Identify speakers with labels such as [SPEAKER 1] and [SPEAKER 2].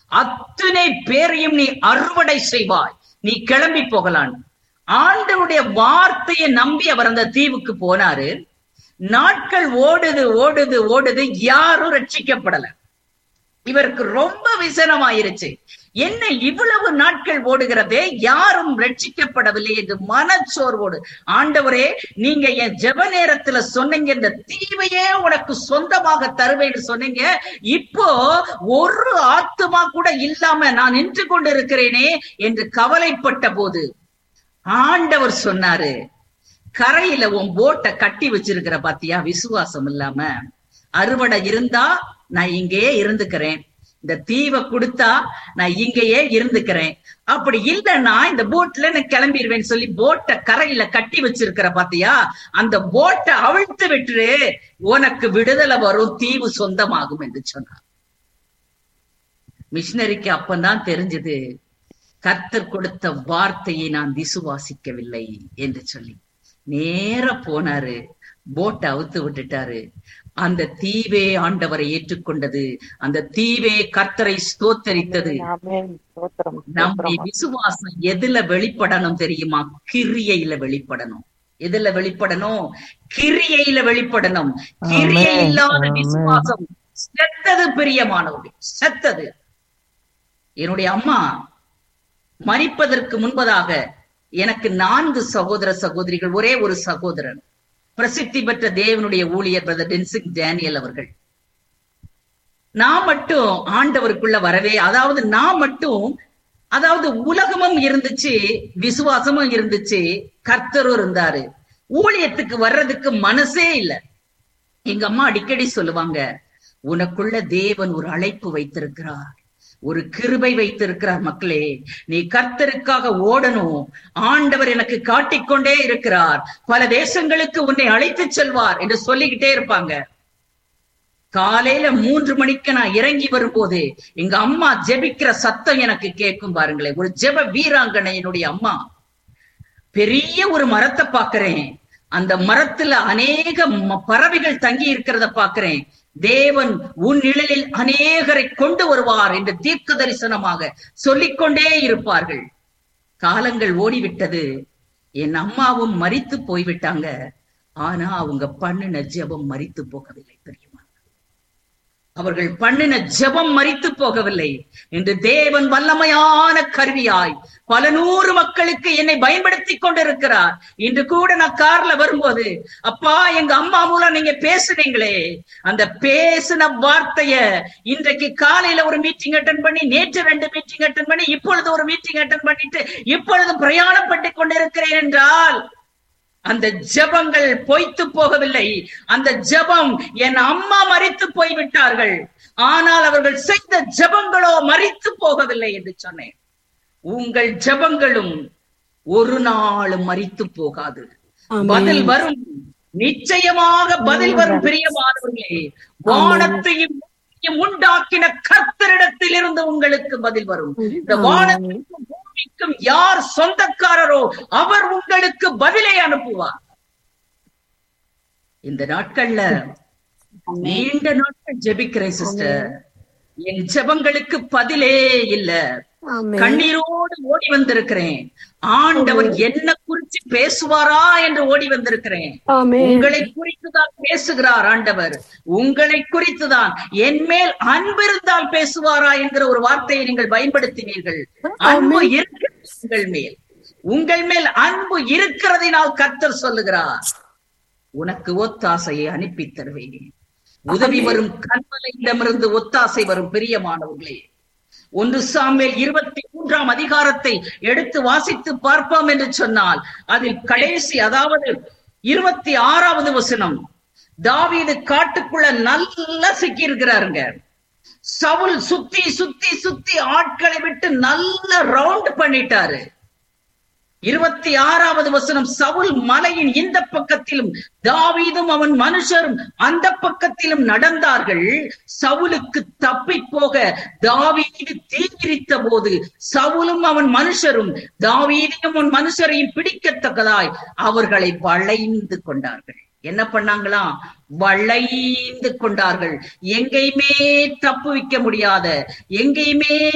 [SPEAKER 1] அத்தனை பேரையும் நீ அறுவடை செய்வாய் நீ கிளம்பி போகலாம் ஆண்டவருடைய வார்த்தையை நம்பி அவர் அந்த தீவுக்கு போனாரு நாட்கள் ஓடுது ஓடுது ஓடுது யாரும் ரட்சிக்கப்படல இவருக்கு ரொம்ப விசனமாயிருச்சு என்ன இவ்வளவு நாட்கள் ஓடுகிறதே யாரும் ரட்சிக்கப்படவில்லை என்று மனச்சோர்வோடு ஆண்டவரே நீங்க என் ஜெப நேரத்துல சொன்னீங்க இந்த தீவையே உனக்கு சொந்தமாக தருவேன்னு சொன்னீங்க இப்போ ஒரு ஆத்துமா கூட இல்லாம நான் நின்று கொண்டு இருக்கிறேனே என்று கவலைப்பட்ட போது ஆண்டவர் சொன்னாரு கரையில உன் போட்டை கட்டி வச்சிருக்கிற பாத்தியா விசுவாசம் இல்லாம அறுவடை இருந்தா நான் இங்கேயே இருந்துக்கிறேன் இந்த தீவை கொடுத்தா நான் இங்கேயே இருந்துக்கிறேன் அப்படி இல்லைன்னா இந்த போட்ல நான் கிளம்பிடுவேன்னு சொல்லி போட்டை கரையில கட்டி வச்சிருக்கிற பாத்தியா அந்த போட்டை அவிழ்த்து விட்டுரு உனக்கு விடுதலை வரும் தீவு சொந்தமாகும் என்று சொன்னார் மிஷினரிக்கு அப்பந்தான் தெரிஞ்சது கர்த்தர் கொடுத்த வார்த்தையை நான் விசுவாசிக்கவில்லை என்று சொல்லி நேர போனாரு போட்டை அவுத்து விட்டுட்டாரு அந்த தீவே ஆண்டவரை ஏற்றுக்கொண்டது அந்த தீவே கர்த்தரை ஸ்தோத்தரித்தது
[SPEAKER 2] ஆமென். ஸ்தோத்திரம்,
[SPEAKER 1] நம்முடைய
[SPEAKER 2] ஸ்தோத்திரம்.
[SPEAKER 1] விசுவாசம் எதுல வெளிப்படணும் தெரியுமா கிரியையில வெளிப்படணும் எதுல வெளிப்படணும் கிரியையில வெளிப்படணும் கிரியை
[SPEAKER 3] ஆமென்,
[SPEAKER 1] இல்லாத
[SPEAKER 3] ஆமென்.
[SPEAKER 1] விசுவாசம் செத்தது பிரியமானவர்கள் செத்தது என்னுடைய அம்மா மரிப்பதற்கு முன்பதாக எனக்கு நான்கு சகோதர சகோதரிகள் ஒரே ஒரு சகோதரன் பிரசித்தி பெற்ற தேவனுடைய ஊழியர் பிரதர் டென்சிங் டேனியல் அவர்கள் நான் மட்டும் ஆண்டவருக்குள்ள வரவே அதாவது நான் மட்டும் அதாவது உலகமும் இருந்துச்சு விசுவாசமும் இருந்துச்சு கர்த்தரும் இருந்தாரு ஊழியத்துக்கு வர்றதுக்கு மனசே இல்ல எங்க அம்மா அடிக்கடி சொல்லுவாங்க உனக்குள்ள தேவன் ஒரு அழைப்பு வைத்திருக்கிறார் ஒரு கிருபை வைத்திருக்கிறார் மக்களே நீ கர்த்தருக்காக ஓடணும் ஆண்டவர் எனக்கு காட்டிக்கொண்டே இருக்கிறார் பல தேசங்களுக்கு உன்னை அழைத்துச் செல்வார் என்று சொல்லிக்கிட்டே இருப்பாங்க காலையில மூன்று மணிக்கு நான் இறங்கி வரும்போது எங்க அம்மா ஜெபிக்கிற சத்தம் எனக்கு கேட்கும் பாருங்களேன் ஒரு ஜெப வீராங்கனை என்னுடைய அம்மா பெரிய ஒரு மரத்தை பாக்குறேன் அந்த மரத்துல அநேக ம- பறவைகள் தங்கி இருக்கிறத பாக்குறேன் தேவன் உன் நிழலில் அநேகரை கொண்டு வருவார் என்று தீர்க்க தரிசனமாக சொல்லிக்கொண்டே இருப்பார்கள் காலங்கள் ஓடிவிட்டது என் அம்மாவும் மரித்து போய்விட்டாங்க ஆனா அவங்க பண்ணின ஜெபம் மரித்து போகவில்லை தெரியுமா அவர்கள் பண்ணின ஜெபம் மரித்து போகவில்லை என்று தேவன் வல்லமையான கருவியாய் பல நூறு மக்களுக்கு என்னை பயன்படுத்தி கொண்டிருக்கிறார் இன்று கூட நான் கார்ல வரும்போது அப்பா எங்க அம்மா மூலம் நீங்க பேசுனீங்களே அந்த பேசின வார்த்தைய இன்றைக்கு காலையில ஒரு மீட்டிங் அட்டன் பண்ணி நேற்று ரெண்டு மீட்டிங் அட்டன் பண்ணி இப்பொழுது ஒரு மீட்டிங் அட்டன் பண்ணிட்டு இப்பொழுது பிரயாணப்பட்டு கொண்டிருக்கிறேன் என்றால் அந்த ஜெபங்கள் பொய்த்து போகவில்லை அந்த ஜெபம் என் அம்மா மறித்து போய்விட்டார்கள் ஆனால் அவர்கள் செய்த ஜெபங்களோ மறித்து போகவில்லை என்று சொன்னேன் உங்கள் ஜெபங்களும் ஒரு நாளும் மறித்து போகாது
[SPEAKER 3] ஆமென்.
[SPEAKER 1] பதில் வரும் நிச்சயமாக பதில் வரும் பிரியமானவர்களே வானத்தையும் பூமியையும் உண்டாக்கின கர்த்தரிடத்தில் இருந்து உங்களுக்கு பதில் வரும் இந்த வானத்திற்கும் பூமிக்கும் யார் சொந்தக்காரரோ அவர் உங்களுக்கு பதிலை அனுப்புவார் இந்த நாட்கள்ல நீண்ட நாட்கள் ஜெபிக்கிறேன் சிஸ்டர் என் ஜெபங்களுக்கு பதிலே இல்ல
[SPEAKER 3] ஆமென்.
[SPEAKER 1] கண்ணீரோடு ஓடி வந்திருக்கிறேன் ஆண்டவர் என்ன குறிச்சு பேசுவாரா என்று ஓடி வந்திருக்கிறேன்
[SPEAKER 3] ஆமென்.
[SPEAKER 1] உங்களை குறித்துதான் பேசுகிறார் ஆண்டவர் உங்களை குறித்துதான் என் மேல் அன்பு இருந்தால் பேசுவாரா என்கிற ஒரு வார்த்தையை நீங்கள் பயன்படுத்தினீர்கள் அன்பு இருக்கிறது உங்கள் மேல் உங்கள் மேல் அன்பு இருக்கிறதினால் கர்த்தர் சொல்லுகிறார் உனக்கு ஒத்தாசையை அனுப்பி தருவேன் உதவி வரும் கண்மலையிடமிருந்து ஒத்தாசை வரும் பிரியமானவர்களே ஒன்று சாமுவேல் இருபத்தி மூன்றாம் அதிகாரத்தை எடுத்து வாசித்து பார்ப்போம் என்று சொன்னால் அதில் கடைசி அதாவது இருபத்தி ஆறாவது வசனம் தாவீது காட்டுக்குள்ள நல்லா சிக்கி இருக்கிறாருங்க சவுல் சுத்தி சுத்தி சுத்தி ஆட்களை விட்டு நல்ல ரவுண்ட் பண்ணிட்டாரு இருபத்தி ஆறாவது வசனம் சவுல் மலையின் இந்த பக்கத்திலும் தாவீதும் அவன் மனுஷரும் அந்த பக்கத்திலும் நடந்தார்கள் சவுலுக்கு தப்பி போக தாவீது தீவிரித்த போது சவுலும் அவன் மனுஷரும் தாவீதையும் அவன் மனுஷரையும் பிடிக்கத்தக்கதாய் அவர்களை வளைந்து கொண்டார்கள் என்ன பண்ணாங்களாம் வளைந்து கொண்டார்கள் எங்கேயுமே தப்பு வைக்க முடியாத எங்கேயுமே